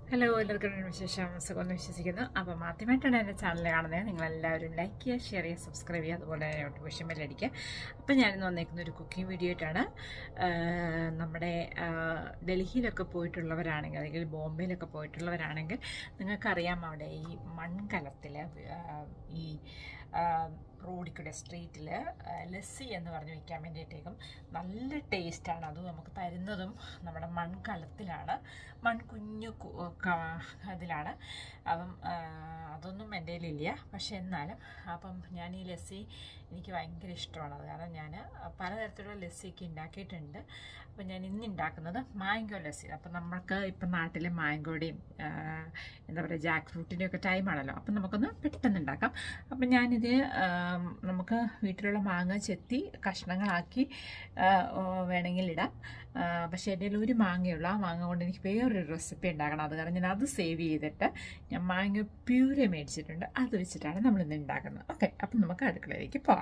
Hello എല്ലാവർക്കും ഒരു വിശേഷം സുഖമെന്ന് വിശ്വസിക്കുന്നു അപ്പം ആദ്യമായിട്ടാണ് എൻ്റെ ചാനൽ കാണുന്നത് നിങ്ങളെല്ലാവരും ലൈക്ക് ചെയ്യുക ഷെയർ ചെയ്യുക സബ്സ്ക്രൈബ് ചെയ്യുക അതുപോലെ തന്നെ നോട്ടിഫിക്കേഷൻ ബെല്ലടിക്കുക അപ്പം ഞാനിന്ന് വന്നേക്കുന്ന ഒരു കുക്കിംഗ് വീഡിയോ ആയിട്ടാണ് ആഹ് നമ്മുടെ ആഹ് ഡൽഹിയിലൊക്കെ പോയിട്ടുള്ളവരാണെങ്കിൽ അല്ലെങ്കിൽ ബോംബെയിലൊക്കെ പോയിട്ടുള്ളവരാണെങ്കിൽ നിങ്ങൾക്കറിയാം അവിടെ ഈ മൺകലത്തിൽ ഈ റോഡിൽ കൂടെ സ്ട്രീറ്റിൽ ലസ്സി എന്ന് പറഞ്ഞ് വെക്കാൻ വേണ്ടിയിട്ടേക്കും നല്ല ടേസ്റ്റാണ് അത് നമുക്ക് തരുന്നതും നമ്മുടെ മൺകലത്തിലാണ് മൺ കുഞ്ഞു കു- ക- ഇതിലാണ് അപ്പം ആ, അതൊന്നും എൻ്റെ കയ്യിലില്ല പക്ഷെ എന്നാലും അപ്പം ഞാൻ ഈ ലസ്സി എനിക്ക് ഭയങ്കര ഇഷ്ടമാണ് അത് കാരണം ഞാൻ പലതരത്തിലുള്ള ലസ്സിയൊക്കെ ഉണ്ടാക്കിയിട്ടുണ്ട് അപ്പം ഞാൻ ഇന്ന് ഉണ്ടാക്കുന്നത് മാംഗോ ലസ്സി അപ്പം നമ്മൾക്ക് ഇപ്പം നാട്ടിലെ മാംഗോയുടെയും ആ, എന്താ പറയുക ജാക്ക് ഫ്രൂട്ടിൻ്റെയും ഒക്കെ ടൈമാണല്ലോ അപ്പം നമുക്കൊന്ന് പെട്ടെന്ന് ഉണ്ടാക്കാം അപ്പം ഞാനിത് ആം, നമുക്ക് വീട്ടിലുള്ള മാങ്ങ ചെത്തി കഷ്ണങ്ങളാക്കി ആ, ഓ, വേണമെങ്കിൽ ഇടാം ആ, പക്ഷേ എൻ്റെ കയ്യിൽ ഒരു മാങ്ങയുള്ളൂ ആ മാങ്ങ കൊണ്ട് എനിക്ക് വേറൊരു റെസിപ്പി ഉണ്ടാക്കണം അത് കാരണം ഞാൻ അത് സേവ് ചെയ്തിട്ട് ഞാൻ മാങ്ങ പ്യൂരെ മേടിച്ചിട്ടുണ്ട് അത് വെച്ചിട്ടാണ് നമ്മൾ ഇന്ന് ഉണ്ടാക്കുന്നത് ഓക്കെ അപ്പം നമുക്ക് അടുക്കളയിലേക്ക് പോകാം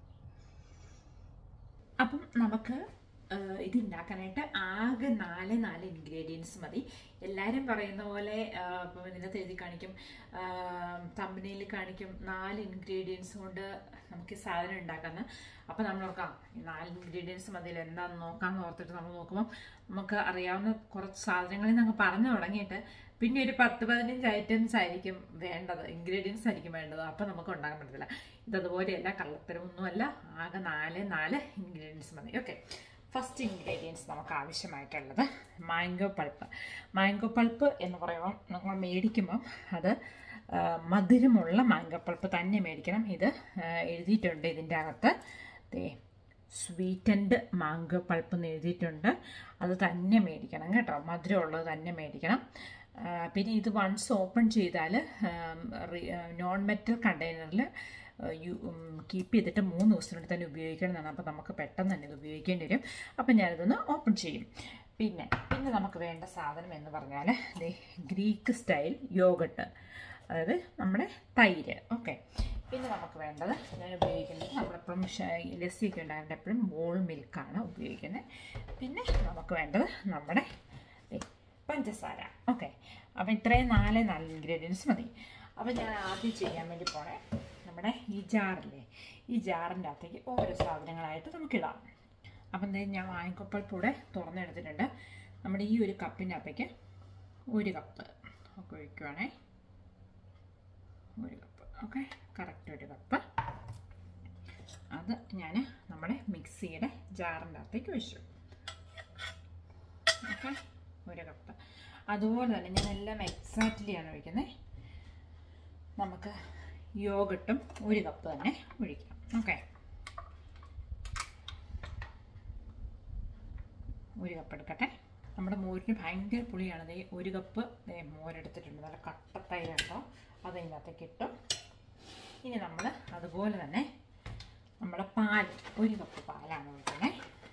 അപ്പം നമുക്ക് ആ, ഇത് ഉണ്ടാക്കാനായിട്ട് ആകെ നാല് നാല് ഇൻഗ്രീഡിയൻസ് മതി എല്ലാവരും പറയുന്ന പോലെ ആ, ഇപ്പം ഇതിനകത്ത് എഴുതി കാണിക്കും തമ്പനിയിൽ കാണിക്കും നാല് ഇൻഗ്രീഡിയൻസ് കൊണ്ട് നമുക്ക് ഈ സാധനം ഉണ്ടാക്കാമെന്ന് അപ്പം നമ്മൾ നോക്കാം ഈ നാല് ഇൻഗ്രീഡിയൻസ് മതിയിൽ എന്താണെന്ന് നോക്കാമെന്ന് ഓർത്തിട്ട് നമ്മൾ നോക്കുമ്പോൾ നമുക്ക് അറിയാവുന്ന കുറച്ച് സാധനങ്ങളിൽ നിന്ന് പറഞ്ഞു തുടങ്ങിയിട്ട് പിന്നെ ഒരു പത്ത് പതിനഞ്ച് ഐറ്റംസ് ആയിരിക്കും വേണ്ടത് ഇൻഗ്രീഡിയൻസ് ആയിരിക്കും വേണ്ടത് അപ്പം നമുക്ക് ഉണ്ടാക്കാൻ പറ്റത്തില്ല ഇതതുപോലെയല്ല കള്ളത്തരമൊന്നുമല്ല ആകെ നാല് നാല് ഇൻഗ്രീഡിയൻസ് മതി ഓക്കെ ഫസ്റ്റ് ഇൻഗ്രീഡിയൻസ് നമുക്ക് ആവശ്യമായിട്ടുള്ളത് മാംഗോ പൾപ്പ് മാംഗോ പൾപ്പ് എന്ന് പറയുമ്പോൾ നമ്മൾ മേടിക്കുമ്പം അത് ആ, മധുരമുള്ള മാംഗോ പൾപ്പ് തന്നെ മേടിക്കണം ഇത് ആ, എഴുതിയിട്ടുണ്ട് ഇതിൻ്റെ അകത്ത് ദേ സ്വീറ്റൻഡ് മാംഗോ പൾപ്പ് എന്ന് എഴുതിയിട്ടുണ്ട് അത് തന്നെ മേടിക്കണം കേട്ടോ മധുരമുള്ളത് തന്നെ മേടിക്കണം ആ, പിന്നെ ഇത് വൺസ് ഓപ്പൺ ചെയ്താൽ നോൺ മെറ്റൽ കണ്ടെയ്നറിൽ കീപ്പ് ചെയ്തിട്ട് മൂന്ന് ദിവസത്തിനുള്ളിൽ തന്നെ ഉപയോഗിക്കണം എന്നാണ് അപ്പോൾ നമുക്ക് പെട്ടെന്ന് തന്നെ ഇത് ഉപയോഗിക്കേണ്ടി വരും അപ്പം ഞാനിതൊന്ന് ഓപ്പൺ ചെയ്യും പിന്നെ പിന്നെ നമുക്ക് വേണ്ട സാധനം എന്ന് പറഞ്ഞാൽ ദേ ഗ്രീക്ക് സ്റ്റൈൽ യോഗട്ട് അതായത് നമ്മുടെ തൈര് ഓക്കെ പിന്നെ നമുക്ക് വേണ്ടത് ഞാൻ ഉപയോഗിക്കുന്നത് നമ്മളെപ്പോഴും ലസ്സിയൊക്കെ ഉണ്ടാകുന്ന എപ്പോഴും ബോൾ മിൽക്കാണ് ഉപയോഗിക്കുന്നത് പിന്നെ നമുക്ക് വേണ്ടത് നമ്മുടെ ദേ പഞ്ചസാര ഓക്കെ അപ്പോൾ ഇത്രയും നാല് നാല് ഇൻഗ്രീഡിയൻസ് മതി അപ്പോൾ ഞാൻ ആദ്യം ചെയ്യാൻ വേണ്ടി പോണേ നമ്മുടെ ഈ ജാറില്ലേ ഈ ജാറിൻ്റെ അകത്തേക്ക് ഓരോ സാധനങ്ങളായിട്ട് നമുക്കിടാം അപ്പം എന്തായാലും ഞാൻ വാങ്ങിക്കപ്പൾപ്പൂടെ തുറന്നെടുത്തിട്ടുണ്ട് നമ്മുടെ ഈ ഒരു കപ്പിൻ്റെ അകത്തേക്ക് ഒരു കപ്പ് ഒക്കെ ഒഴിക്കുവാണേ ഒരു കപ്പ് ഓക്കെ കറക്റ്റ് ഒരു കപ്പ് അത് ഞാൻ നമ്മുടെ മിക്സിയുടെ ജാറിൻ്റെ അകത്തേക്ക് ഒഴിച്ചു ഓക്കെ ഒരു കപ്പ് അതുപോലെ തന്നെ ഞാൻ എല്ലാം എക്സാക്റ്റ്ലി ആണ് ഒഴിക്കുന്നത് നമുക്ക് യോഗട്ടും ഒരു കപ്പ് തന്നെ ഒഴിക്കാം ഓക്കെ ഒരു കപ്പ് എടുക്കട്ടെ നമ്മുടെ മോരിന് ഭയങ്കര പുളിയാണ് ദേ ഒരു കപ്പ് ദേ മോരെടുത്തിട്ടുണ്ട് നല്ല കട്ടത്തൈര കേട്ടോ അത് അതിനകത്തേക്ക് ഇട്ടു ഇനി നമ്മൾ അതുപോലെ തന്നെ നമ്മുടെ പാൽ ഒരു കപ്പ് പാലാണ് ഒഴിക്കുന്നത്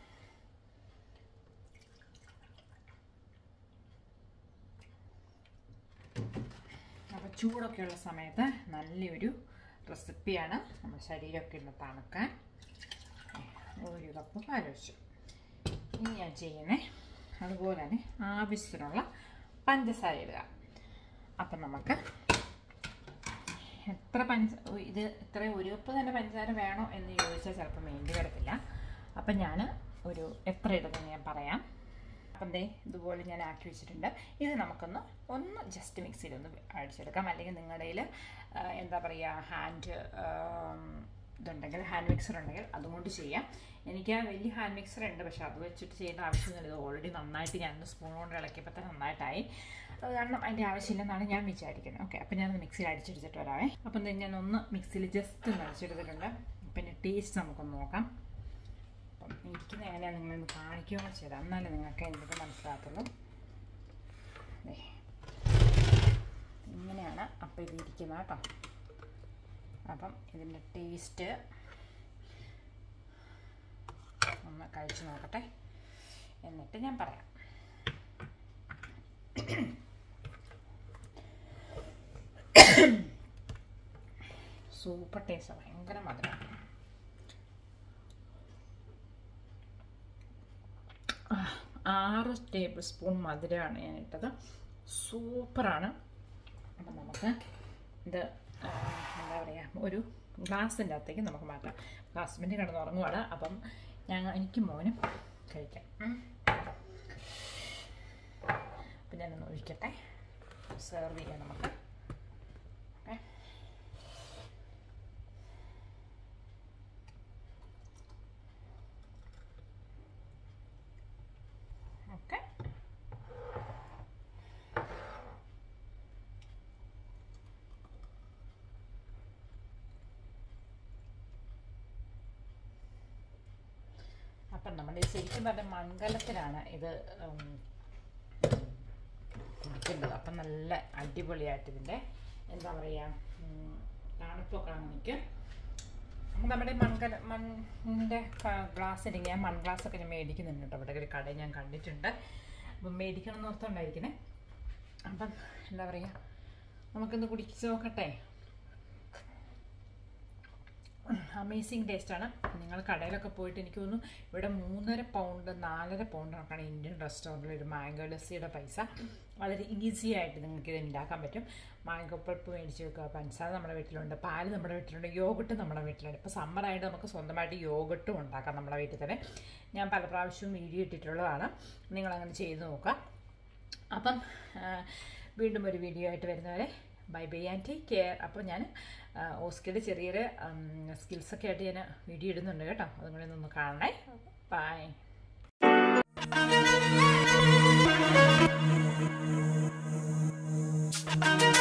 അപ്പോൾ ചൂടൊക്കെയുള്ള സമയത്ത് നല്ലൊരു റെസിപ്പിയാണ് നമ്മുടെ ശരീരമൊക്കെ ഒന്ന് തണുക്കാൻ ഒരു കപ്പ് പാൽ ഒഴിച്ചു ഇനി ഞാൻ ചെയ്യുന്നത് അതുപോലെ തന്നെ ആവശ്യത്തിനുള്ള പഞ്ചസാര ഇടുക അപ്പം നമുക്ക് എത്ര പഞ്ച ഇത് ഇത്ര ഒരു കപ്പ് തന്നെ പഞ്ചസാര വേണോ എന്ന് ചോദിച്ചാൽ ചിലപ്പോൾ വേണ്ടി വരത്തില്ല അപ്പം ഞാൻ ഒരു എത്ര ഇടുന്നത് ഞാൻ പറയാം അപ്പം ദേ ഇതുപോലെ ഞാൻ ആക്കി വെച്ചിട്ടുണ്ട് ഇത് നമുക്കൊന്ന് ഒന്ന് ജസ്റ്റ് മിക്സിയിൽ ഒന്ന് അടിച്ചെടുക്കാം അല്ലെങ്കിൽ നിങ്ങളുടെ കയ്യിൽ എന്താ പറയുക ഹാൻഡ് ഇതുണ്ടെങ്കിൽ ഹാൻഡ് മിക്സർ ഉണ്ടെങ്കിൽ അതുകൊണ്ട് ചെയ്യാം എനിക്ക് ആ വലിയ ഹാൻഡ് മിക്സർ ഉണ്ട് പക്ഷെ അത് വെച്ചിട്ട് ചെയ്യേണ്ട ആവശ്യമൊന്നുമില്ല ഇത് ഓൾറെഡി നന്നായിട്ട് ഞാൻ സ്പൂൺ കൊണ്ട് ഇളക്കിയപ്പോൾ തന്നെ നന്നായിട്ടായി അത് കാരണം അതിൻ്റെ ആവശ്യമില്ലെന്നാണ് ഞാൻ വിചാരിക്കുന്നത് ഓക്കെ അപ്പം ഞാനൊന്ന് മിക്സിയിൽ അടിച്ചെടുത്തിട്ട് വരാവേ അപ്പം തന്നെ ഞാൻ ഒന്ന് മിക്സിയിൽ ജസ്റ്റ് ഒന്ന് അടിച്ചെടുത്തിട്ടുണ്ട് പിന്നെ ടേസ്റ്റ് നമുക്കൊന്ന് നോക്കാം അപ്പം ഇരിക്കുന്നത് എങ്ങനെയാണ് നിങ്ങളൊന്ന് കാണിക്കുകയോ ചെയ്താൽ എന്നാലേ നിങ്ങൾക്ക് എന്തൊക്കെ മനസ്സിലാകത്തുള്ളൂ ദേ. ഇങ്ങനെയാണ് അപ്പം ഇത് ഇരിക്കുന്നത് കേട്ടോ അപ്പം ഇതിൻ്റെ ടേസ്റ്റ് ഒന്ന് കഴിച്ച് നോക്കട്ടെ എന്നിട്ട് ഞാൻ പറയാം സൂപ്പർ ടേസ്റ്റ് ഭയങ്കര മധുരം ആറ് ടേബിൾ സ്പൂൺ മധുരമാണ് ഞാൻ ഇട്ടത് സൂപ്പറാണ് അപ്പം നമുക്ക് ഇത് ആ, എന്താ പറയുക ഒരു ഗ്ലാസിൻ്റെ അകത്തേക്ക് നമുക്ക് മാറ്റാം ഹസ്ബൻഡ് കിടന്ന് ഉറങ്ങുവാണ് അപ്പം ഞങ്ങൾ എനിക്ക് മോനും കഴിക്കാം ഉം. അപ്പം ഞാനൊന്ന് ഒഴിക്കട്ടെ സെർവ് ചെയ്യാം നമുക്ക് ഓക്കെ ഓക്കെ അപ്പം നമ്മൾ ശരിക്കും പറഞ്ഞ മംഗലത്തിലാണ് ഇത് ഉം, കുടിക്കേണ്ടത് അപ്പം നല്ല അടിപൊളിയായിട്ട് ഇതിൻ്റെ എന്താ പറയുക ഉം, തണുപ്പൊക്കെ അങ്ങ് നിൽക്കും അപ്പം നമ്മുടെ മൺകല മണ്ണിൻ്റെ ഗ്ലാസ് ഇല്ലെങ്കിൽ ഞാൻ മൺ ഗ്ലാസ് ഒക്കെ ഞാൻ മേടിക്കുന്നുണ്ട് കേട്ടോ ഇവിടെ ഒരു കടയിൽ ഞാൻ കണ്ടിട്ടുണ്ട് അപ്പം മേടിക്കണം എന്ന് ഓർത്തുണ്ടായിരിക്കണേ അപ്പം എന്താ പറയുക നമുക്കിന്ന് കുടിച്ച് നോക്കട്ടെ അമേസിങ് ടേസ്റ്റാണ് നിങ്ങൾ കടയിലൊക്കെ പോയിട്ട് എനിക്ക് തോന്നുന്നു ഇവിടെ മൂന്നര പൗണ്ട് നാലര പൗണ്ട് കണക്കാണ് ഇന്ത്യൻ റെസ്റ്റോറൻറ്റിൽ ഒരു മാംഗോ ലസ്സിയുടെ പൈസ വളരെ ഈസി ആയിട്ട് നിങ്ങൾക്ക് ഇത് ഉണ്ടാക്കാൻ പറ്റും മാംഗോ പൾപ്പ് മേടിച്ച് വെക്കുക പഞ്ചസാര നമ്മുടെ വീട്ടിലുണ്ട് പാല് നമ്മുടെ വീട്ടിലുണ്ട് യോഗട്ട് നമ്മുടെ വീട്ടിലുണ്ട് ഇപ്പോൾ സമ്മറായിട്ട് നമുക്ക് സ്വന്തമായിട്ട് യോഗട്ടും ഉണ്ടാക്കാം നമ്മുടെ വീട്ടിൽ തന്നെ ഞാൻ പല പ്രാവശ്യവും വീഡിയോ ഇട്ടിട്ടുള്ളതാണ് നിങ്ങളങ്ങനെ ചെയ്ത് നോക്കുക അപ്പം ആ, വീണ്ടും ഒരു വീഡിയോ ആയിട്ട് വരുന്നവരെ bye bye and take care അപ്പോൾ ഞാൻ ആ, ഓസ്കിയുടെ ചെറിയൊരു സ്കിൽസൊക്കെ ആയിട്ട് ഞാൻ വീഡിയോ ഇടുന്നുണ്ട് കേട്ടോ അതും കൂടി ഒന്ന് കാണണേ ബൈ Thank